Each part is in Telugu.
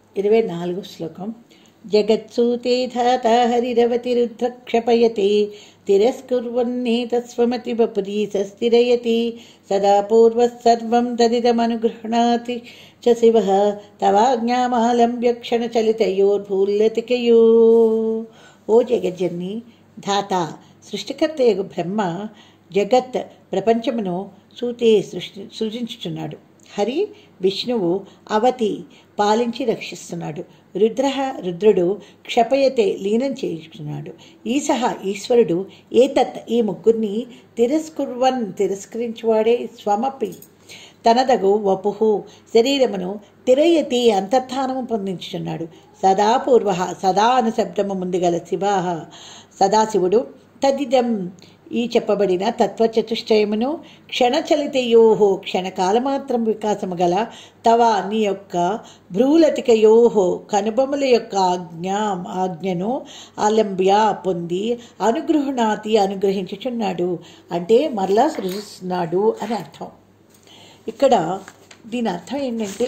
ఇరవై నాలుగు శ్లోకం జగత్సూతే ధాత హరిరవతిరుద్రక్షపయతి తిరస్కుర్వన్నేతస్వమతి వపురీసస్థిరయతి సదా పూర్వసర్వం తదిదమనుగృహణాతి చ శివ తవాజ్ఞామాలంబ్య క్షణచలితయోర్భూల్లతికయో ఓ జగజ్జన్ని ధాత సృష్టికర్తయగు బ్రహ్మ జగత్ ప్రపంచమును సూతే సృష్టి సృజించుచున్నాడు హరి విష్ణువు అవతి పాలించి రక్షిస్తున్నాడు రుద్ర రుద్రుడు క్షపయతే లీనం చేయుచున్నాడు ఈసహ ఈశ్వరుడు ఏతత్ ఈ ముగ్గురిని తిరస్కుర్వన్ తిరస్కరించువాడే స్వమపి తనదగు వపుహు శరీరమును తిరయతి అంతర్ధానము పొందించుచున్నాడు సదాపూర్వ సదా అను శబ్దము ముందుగల శివ సదాశివుడు తదిదం ఈ చెప్పబడిన తత్వచతుష్టయమును క్షణచలితయోహో క్షణకాలమాత్రం వికాసము గల తవ నీ యొక్క భ్రూలతికయోహో కనుబొమ్మల యొక్క ఆజ్ఞ ఆజ్ఞను ఆలంబ్య పొంది అనుగృహణాతి అనుగ్రహించుచున్నాడు అంటే మరలా సృజిస్తున్నాడు అని అర్థం ఇక్కడ దీని అర్థం ఏంటంటే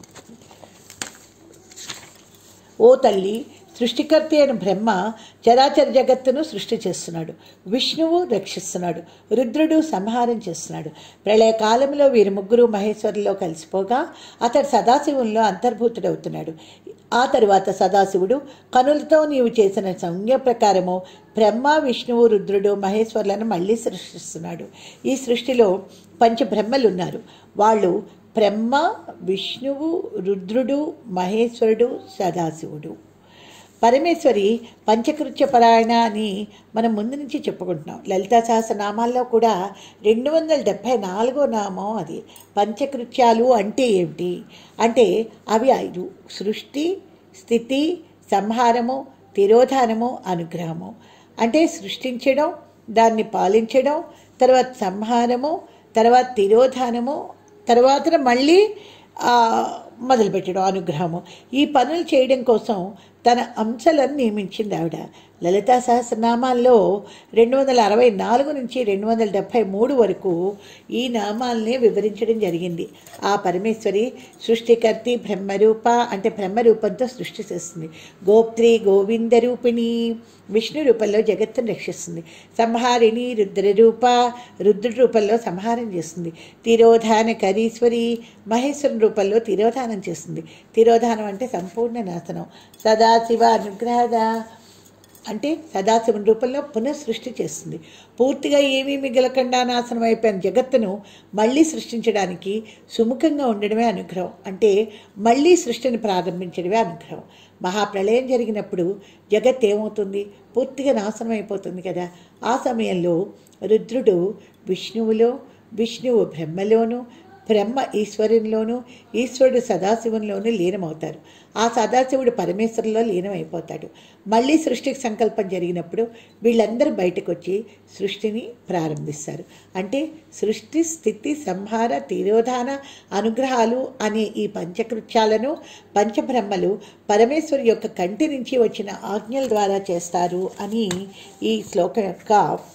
ఓ తల్లి సృష్టికర్త అయిన బ్రహ్మ చరాచర జగత్తును సృష్టి చేస్తున్నాడు విష్ణువు రక్షిస్తున్నాడు రుద్రుడు సంహారం చేస్తున్నాడు ప్రళయకాలంలో వీరి ముగ్గురు మహేశ్వరులో కలిసిపోగా అతడు సదాశివుల్లో అంతర్భూతుడవుతున్నాడు ఆ తరువాత సదాశివుడు కనులతో నీవు చేసిన సంజ్ఞ ప్రకారము బ్రహ్మ విష్ణువు రుద్రుడు మహేశ్వరులను మళ్ళీ సృష్టిస్తున్నాడు ఈ సృష్టిలో పంచబ్రహ్మలు ఉన్నారు వాళ్ళు బ్రహ్మ విష్ణువు రుద్రుడు మహేశ్వరుడు సదాశివుడు పరమేశ్వరి పంచకృత్య పరాయణ అని మనం ముందు నుంచి చెప్పుకుంటున్నాం లలితా సహస్రనామాల్లో కూడా రెండు వందల డెబ్భై నాలుగో నామం అది పంచకృత్యాలు అంటే ఏమిటి అంటే అవి ఐదు సృష్టి స్థితి సంహారము తిరోధానము అనుగ్రహము అంటే సృష్టించడం దాన్ని పాలించడం తర్వాత సంహారము తర్వాత తిరోధానము తర్వాత మళ్ళీ మొదలుపెట్టడం అనుగ్రహము ఈ పనులు చేయడం కోసం తన అంశాలను నియమించింది ఆవిడ లలితా సహస్రనామాల్లో రెండు వందల అరవై నాలుగు నుంచి రెండు వందల డెబ్భై మూడు వరకు ఈ నామాలనే వివరించడం జరిగింది ఆ పరమేశ్వరి సృష్టికర్తి బ్రహ్మరూప అంటే బ్రహ్మరూపంతో సృష్టి చేస్తుంది గోప్త్రి గోవింద రూపిణి విష్ణు రూపంలో జగత్తును రక్షిస్తుంది సంహారిణి రుద్రరూప రుద్ర రూపంలో సంహారం చేస్తుంది తిరోధాన కరీశ్వరి మహేశ్వరుని రూపంలో తిరోధానం చేస్తుంది తిరోధానం అంటే సంపూర్ణ నాశనం సదాశివ అనుగ్రహద అంటే సదాశివుని రూపంలో పునఃసృష్టి చేస్తుంది పూర్తిగా ఏమీ మిగలకుండా నాశనం అయిపోయిన జగత్తును మళ్ళీ సృష్టించడానికి సుముఖంగా ఉండడమే అనుగ్రహం అంటే మళ్ళీ సృష్టిని ప్రారంభించడమే అనుగ్రహం మహాప్రళయం జరిగినప్పుడు జగత్ ఏమవుతుంది పూర్తిగా నాశనం అయిపోతుంది కదా ఆ సమయంలో రుద్రుడు విష్ణువులో విష్ణువు బ్రహ్మలోను బ్రహ్మ ఈశ్వరునిలోను ఈశ్వరుడు సదాశివునిలోను లీనమవుతారు ఆ సదాశివుడు పరమేశ్వరులో లీనమైపోతాడు మళ్ళీ సృష్టికి సంకల్పం జరిగినప్పుడు వీళ్ళందరూ బయటకు వచ్చి సృష్టిని ప్రారంభిస్తారు అంటే సృష్టి స్థితి సంహార తిరోధాన అనుగ్రహాలు అనే ఈ పంచకృత్యాలను పంచబ్రహ్మలు పరమేశ్వరు యొక్క కంటి నుంచి వచ్చిన ఆజ్ఞల ద్వారా చేస్తారు అని ఈ శ్లోకం యొక్క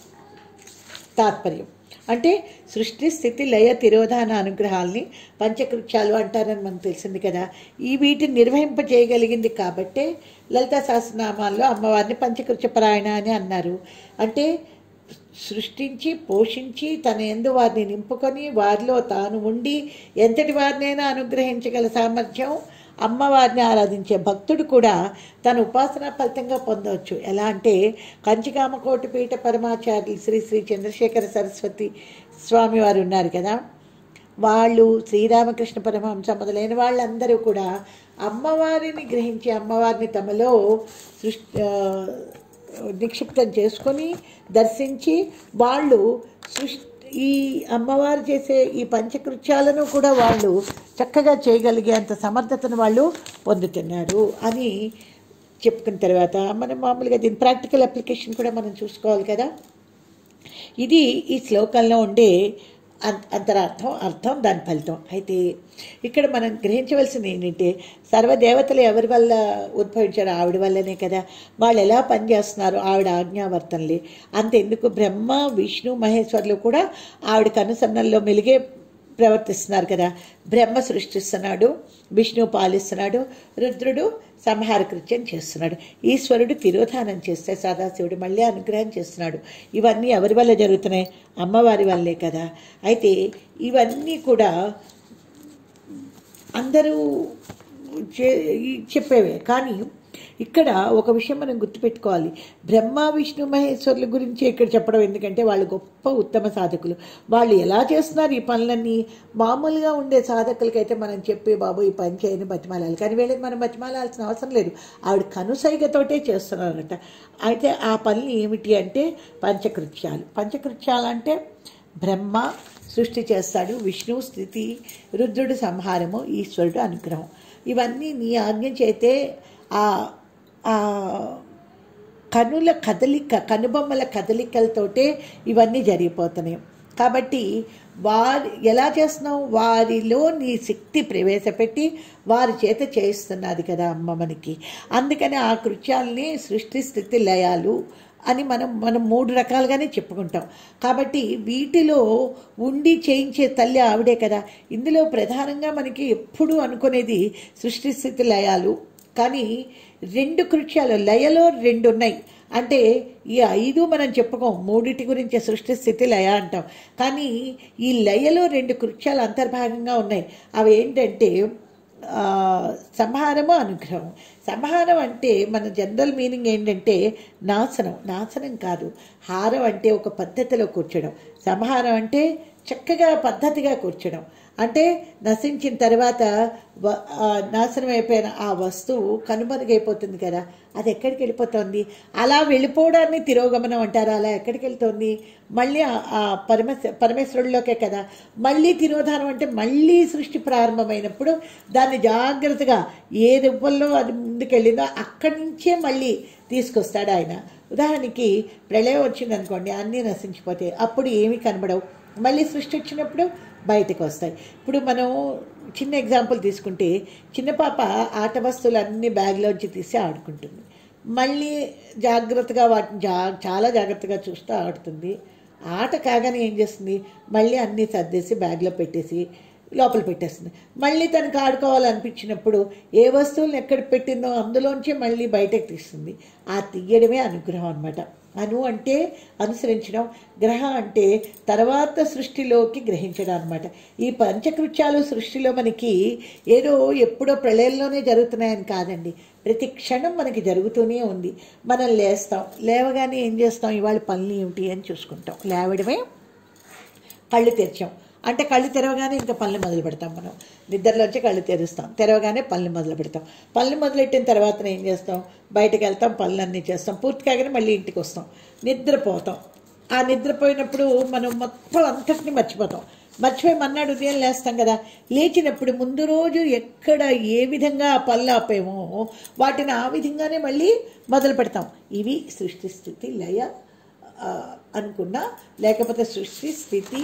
తాత్పర్యం అంటే సృష్టి స్థితి లయ తిరోధాన అనుగ్రహాల్ని పంచకృత్యాలు అంటారని మనకు తెలిసింది కదా ఈ వీటిని నిర్వహింపజేయగలిగింది కాబట్టే లలితా సహస్రనామాల్లో అమ్మవారిని పంచకృత్య పరాయణ అని అన్నారు అంటే సృష్టించి పోషించి తన ఎందు వారిని నింపుకొని వారిలో తాను ఉండి ఎంతటి వారినైనా అనుగ్రహించగల సామర్థ్యం అమ్మవారిని ఆరాధించే భక్తుడు కూడా తన ఉపాసన ఫలితంగా పొందవచ్చు ఎలా అంటే కంచికామకోటి పీఠ పరమాచార్యులు శ్రీ శ్రీ చంద్రశేఖర సరస్వతి స్వామి వారు ఉన్నారు కదా వాళ్ళు శ్రీరామకృష్ణ పరమహంస మొదలైన వాళ్ళందరూ కూడా అమ్మవారిని గ్రహించి అమ్మవారిని తమలో సృష్టి నిక్షిప్తం చేసుకొని దర్శించి వాళ్ళు సృష్టి ఈ అమ్మవారు చేసే ఈ పంచకృత్యాలను కూడా వాళ్ళు చక్కగా చేయగలిగేంత సమర్థతను వాళ్ళు పొందుతున్నారు అని చెప్పుకున్న తర్వాత మనం మామూలుగా దీని ప్రాక్టికల్ అప్లికేషన్ కూడా మనం చూసుకోవాలి కదా ఇది ఈ శ్లోకంలో ఉండే అం- అంతరార్థం అర్థం దాని ఫలితం అయితే ఇక్కడ మనం గ్రహించవలసింది ఏంటంటే సర్వదేవతలు ఎవరి వల్ల ఉద్భవించారో ఆవిడ వల్లనే కదా వాళ్ళు ఎలా పనిచేస్తున్నారు ఆవిడ ఆజ్ఞావర్తనలే అంతెందుకు బ్రహ్మ విష్ణు మహేశ్వర్లు కూడా ఆవిడకి అనుసరణలో మెలిగే ప్రవర్తిస్తున్నారు కదా బ్రహ్మ సృష్టిస్తున్నాడు విష్ణువు పాలిస్తున్నాడు రుద్రుడు సంహార కృత్యం చేస్తున్నాడు ఈశ్వరుడు తిరోధానం చేస్తే సదాశివుడు మళ్ళీ అనుగ్రహం చేస్తున్నాడు ఇవన్నీ ఎవరి వల్ల జరుగుతున్నాయి అమ్మవారి వల్లే కదా అయితే ఇవన్నీ కూడా అందరూ చే- ఈ చెప్పేవే కానీ ఇక్కడ ఒక విషయం మనం గుర్తుపెట్టుకోవాలి బ్రహ్మ విష్ణు మహేశ్వరుల గురించి ఇక్కడ చెప్పడం ఎందుకంటే వాళ్ళు గొప్ప ఉత్తమ సాధకులు వాళ్ళు ఎలా చేస్తున్నారు ఈ పనులన్నీ మామూలుగా ఉండే సాధకులకైతే మనం చెప్పి బాబు ఈ పని చేయని బతిమాలాలి కానీ వీళ్ళకి మనం బతిమాలాల్సిన అవసరం లేదు ఆవిడ కనుసైగతోటే చేస్తున్నారట అయితే ఆ పనులు ఏమిటి అంటే పంచకృత్యాలు పంచకృత్యాలు అంటే బ్రహ్మ సృష్టి చేస్తాడు విష్ణువు స్థితి రుద్రుడు సంహారము ఈశ్వరుడు అనుగ్రహం ఇవన్నీ నీ ఆజ్ఞ చేతే ఆ ఆ కనుల కదలిక కనుబొమ్మల కదలికలతోటే ఇవన్నీ జరిగిపోతున్నాయి కాబట్టి వారి ఎలా చేస్తున్నావు వారిలో నీ శక్తి ప్రవేశపెట్టి వారి చేత చేయిస్తున్నది కదా అమ్మ మనకి అందుకని ఆ కృత్యాలని సృష్టి స్థితి లయాలు అని మనం మనం మూడు రకాలుగానే చెప్పుకుంటాం కాబట్టి వీటిలో ఉండి చేయించే తల్లి ఆవిడే కదా ఇందులో ప్రధానంగా మనకి ఎప్పుడు అనుకునేది సృష్టి స్థితి లయాలు కానీ రెండు కృత్యాలు లయలో రెండు ఉన్నాయి అంటే ఈ ఐదు మనం చెప్పుకోం మూడిటి గురించి సృష్టి స్థితి లయ అంటాం కానీ ఈ లయలో రెండు కృత్యాలు అంతర్భాగంగా ఉన్నాయి అవి ఏంటంటే ఆ, సంహారము అనుగ్రహం సంహారం అంటే మన జనరల్ మీనింగ్ ఏంటంటే నాశనం నాశనం కాదు హారం అంటే ఒక పద్ధతిలో కూర్చోడం సంహారం అంటే చక్కగా పద్ధతిగా కూర్చోడం అంటే నశించిన తర్వాత వ- ఆ నాశనం అయిపోయిన ఆ వస్తువు కనుమరుగైపోతుంది కదా అది ఎక్కడికి వెళ్ళిపోతుంది అలా వెళ్ళిపోవడాన్ని తిరోగమనం అంటారు అలా ఎక్కడికి వెళ్తుంది మళ్ళీ ఆ- ఆ పరమేశ్వ పరమేశ్వరుడిలోకే కదా మళ్ళీ తిరోధానం అంటే మళ్ళీ సృష్టి ప్రారంభమైనప్పుడు దాన్ని జాగ్రత్తగా ఏ రూపంలో అది ముందుకెళ్ళిందో అక్కడి నుంచే మళ్ళీ తీసుకొస్తాడు ఆయన ఉదాహరణకి ప్రళయం వచ్చిందనుకోండి అన్నీ నశించిపోతాయి అప్పుడు ఏమీ కనబడవు మళ్ళీ సృష్టి వచ్చినప్పుడు బయటకు వస్తాయి ఇప్పుడు మనం చిన్న ఎగ్జాంపుల్ తీసుకుంటే చిన్న పాప ఆట వస్తువులన్నీ బ్యాగ్లోంచి తీసి ఆడుకుంటుంది మళ్ళీ జాగ్రత్తగా వాటిని జా చాలా జాగ్రత్తగా చూస్తూ ఆడుతుంది ఆట కాగానే ఏం చేస్తుంది మళ్ళీ అన్నీ సర్దేసి బ్యాగ్లో పెట్టేసి లోపల పెట్టేస్తుంది మళ్ళీ తనకు ఆడుకోవాలనిపించినప్పుడు ఏ వస్తువులను ఎక్కడ పెట్టిందో అందులోంచి మళ్ళీ బయటకు తీస్తుంది ఆ తీయడమే అనుగ్రహం అనమాట అను అంటే అనుసరించడం గ్రహ అంటే తర్వాత సృష్టిలోకి గ్రహించడం అనమాట ఈ పంచకృత్యాలు సృష్టిలో మనకి ఏదో ఎప్పుడో ప్రళయంలోనే జరుగుతున్నాయని కాదండి ప్రతి క్షణం మనకి జరుగుతూనే ఉంది మనం లేస్తాం లేవగానే ఏం చేస్తాం ఇవాళ పనులు ఏమిటి అని చూసుకుంటాం లేవడమే కళ్ళు తెరిచాం అంటే కళ్ళు తెరవగానే ఇంకా పనులు మొదలు పెడతాం మనం నిద్రలోంచి కళ్ళు తెరుస్తాం తెరవగానే పనులు మొదలు పెడతాం పనులు మొదలెట్టిన తర్వాత ఏం చేస్తాం బయటకు వెళ్తాం పనులన్నీ చేస్తాం పూర్తి కాగానే మళ్ళీ ఇంటికి వస్తాం నిద్రపోతాం ఆ నిద్రపోయినప్పుడు మనం మొత్తం అంతటిని మర్చిపోతాం మర్చిపోయి మన్నాడు ఉదయం లేస్తాం కదా లేచినప్పుడు ముందు రోజు ఎక్కడ ఏ విధంగా ఆ పనులు ఆపేమో వాటిని ఆ విధంగానే మళ్ళీ మొదలు పెడతాం ఇవి సృష్టి స్థితి లయ ఆ, అనుకున్నా లేకపోతే సృష్టి స్థితి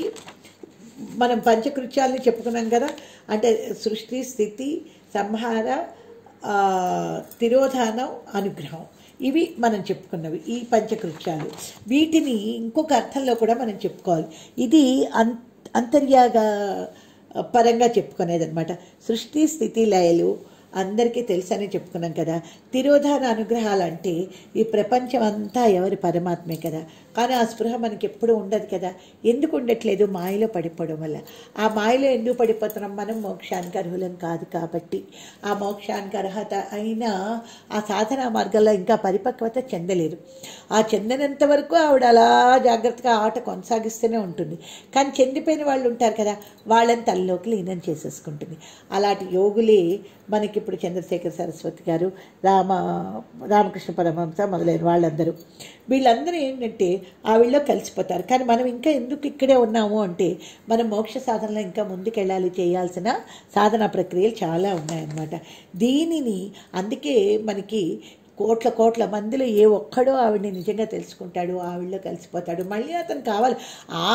మనం పంచకృత్యాలని చెప్పుకున్నాం కదా అంటే సృష్టి స్థితి సంహార ఆ, తిరోధానం అనుగ్రహం ఇవి మనం చెప్పుకున్నవి ఈ పంచకృత్యాలు వీటిని ఇంకొక అర్థంలో కూడా మనం చెప్పుకోవాలి ఇది అం అంతర్యాగ పరంగా చెప్పుకునేది అనమాట సృష్టి స్థితి లయలు అందరికీ తెలుసని చెప్పుకున్నాం కదా తిరోధాన అనుగ్రహాలు అంటే ఈ ప్రపంచం అంతా ఎవరి పరమాత్మే కదా కానీ ఆ స్పృహ మనకి ఎప్పుడు ఉండదు కదా ఎందుకు ఉండట్లేదు మాయలో పడిపోవడం వల్ల ఆ మాయలో ఎందుకు పడిపోతున్నాం మనం మోక్షానికి అర్హులం కాదు కాబట్టి ఆ మోక్షానికి అర్హత అయినా ఆ సాధన మార్గంలో ఇంకా పరిపక్వత చెందలేదు ఆ చెందనంత వరకు ఆవిడ అలా జాగ్రత్తగా ఆట కొనసాగిస్తూనే ఉంటుంది కానీ చెందిపోయిన వాళ్ళు ఉంటారు కదా వాళ్ళని తల్లిలోకి లీనం చేసేసుకుంటుంది అలాంటి యోగులే మనకి ఇప్పుడు చంద్రశేఖర్ సరస్వతి గారు రామ రామకృష్ణ పరమహంస మొదలైన వాళ్ళందరూ వీళ్ళందరూ ఏంటంటే ఆవిడలో కలిసిపోతారు కానీ మనం ఇంకా ఎందుకు ఇక్కడే ఉన్నాము అంటే మనం మోక్ష సాధనలో ఇంకా ముందుకెళ్ళాలి చేయాల్సిన సాధన ప్రక్రియలు చాలా ఉన్నాయన్నమాట దీనిని అందుకే మనకి కోట్ల కోట్ల మందిలో ఏ ఒక్కడో ఆవిడని నిజంగా తెలుసుకుంటాడు ఆవిడలో కలిసిపోతాడు మళ్ళీ అతను కావాలి ఆ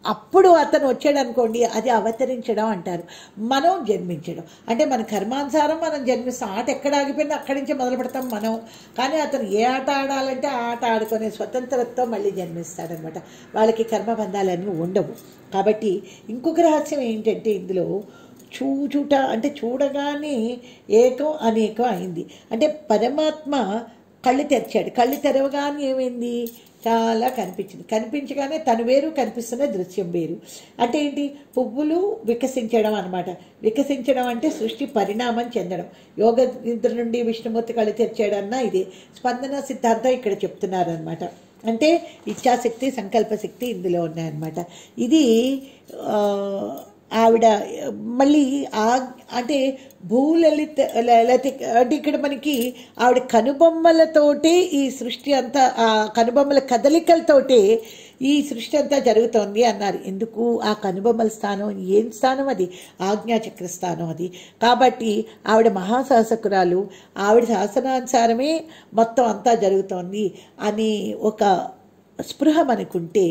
అప్పుడు అతను వచ్చాడు అనుకోండి అది అవతరించడం అంటారు మనం జన్మించడం అంటే మన కర్మానుసారం మనం జన్మిస్తాం ఆట ఎక్కడ ఆగిపోయిందో అక్కడి నుంచే మొదలు పెడతాం మనం కానీ అతను ఏ ఆట ఆడాలంటే ఆ ఆట ఆడుకునే స్వతంత్రతతో మళ్ళీ జన్మిస్తాడనమాట వాళ్ళకి కర్మబంధాలన్నీ ఉండవు కాబట్టి ఇంకొక రహస్యం ఏంటంటే ఇందులో చూచుట అంటే చూడగానే ఏకం అనేకం అయింది అంటే పరమాత్మ కళ్ళు తెరిచాడు కళ్ళు తెరవగానే ఏమైంది చాలా కనిపించింది కనిపించగానే తను వేరు కనిపిస్తున్న దృశ్యం వేరు అంటే ఏంటి పువ్వులు వికసించడం అనమాట వికసించడం అంటే సృష్టి పరిణామం చెందడం యోగ నిద్ర నుండి విష్ణుమూర్తి కళ్ళు తెరిచాడన్నా ఇది స్పందన సిద్ధాంతం ఇక్కడ చెప్తున్నారనమాట అంటే ఇచ్ఛాశక్తి సంకల్పశక్తి ఇందులో ఉన్నాయన్నమాట ఇది ఆ, ఆవిడ మళ్ళీ ఆ అంటే భూలలిత లలిత అంటే ఇక్కడ మనకి ఆవిడ కనుబొమ్మలతోటే ఈ సృష్టి అంతా ఆ కనుబొమ్మల కదలికలతోటే ఈ సృష్టి అంతా జరుగుతోంది అన్నారు ఎందుకు ఆ కనుబొమ్మల స్థానం ఏం స్థానం అది ఆజ్ఞాచక్ర స్థానం అది కాబట్టి ఆవిడ మహాశాసకురాలు ఆవిడ శాసనానుసారమే మొత్తం అంతా జరుగుతోంది అని ఒక స్పృహ మనకుంటే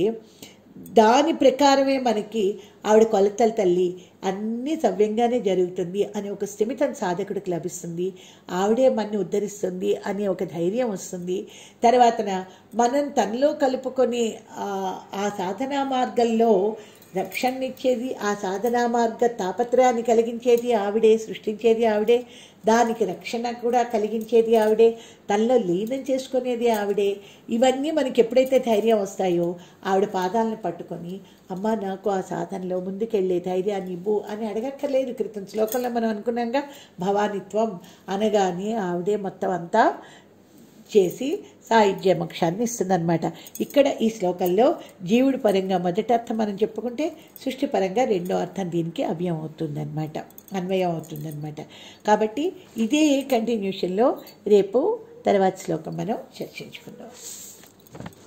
దాని ప్రకారమే మనకి ఆవిడ కొలతల తల్లి అన్నీ సవ్యంగానే జరుగుతుంది అని ఒక స్థిమితం సాధకుడికి లభిస్తుంది ఆవిడే మనని ఉద్ధరిస్తుంది అనే ఒక ధైర్యం వస్తుంది తర్వాతన మనం తనలో కలుపుకొని ఆ- ఆ సాధనా మార్గంలో రక్షణనిచ్చేది ఆ సాధనా మార్గ తాపత్రయాన్ని కలిగించేది ఆవిడే సృష్టించేది ఆవిడే దానికి రక్షణ కూడా కలిగించేది ఆవిడే తనలో లీనం చేసుకునేది ఆవిడే ఇవన్నీ మనకి ఎప్పుడైతే ధైర్యం వస్తాయో ఆవిడ పాదాలను పట్టుకొని అమ్మ నాకు ఆ సాధనలో ముందుకెళ్ళే ధైర్యాన్ని ఇవ్వు అని అడగక్కర్లేదు క్రితం శ్లోకంలో మనం అనుకున్నాంగా భవానిత్వం అనగానే ఆవిడే మొత్తం అంతా చేసి సాయుధ్య మోక్షాన్ని ఇస్తుందన్నమాట ఇక్కడ ఈ శ్లోకంలో జీవుడి పరంగా మొదటి అర్థం మనం చెప్పుకుంటే సృష్టి పరంగా రెండో అర్థం దీనికి అవ్యం అవుతుందన్నమాట అన్వయం అవుతుందన్నమాట కాబట్టి ఇదే కంటిన్యూషన్లో రేపు తర్వాత శ్లోకం మనం చర్చించుకుందాం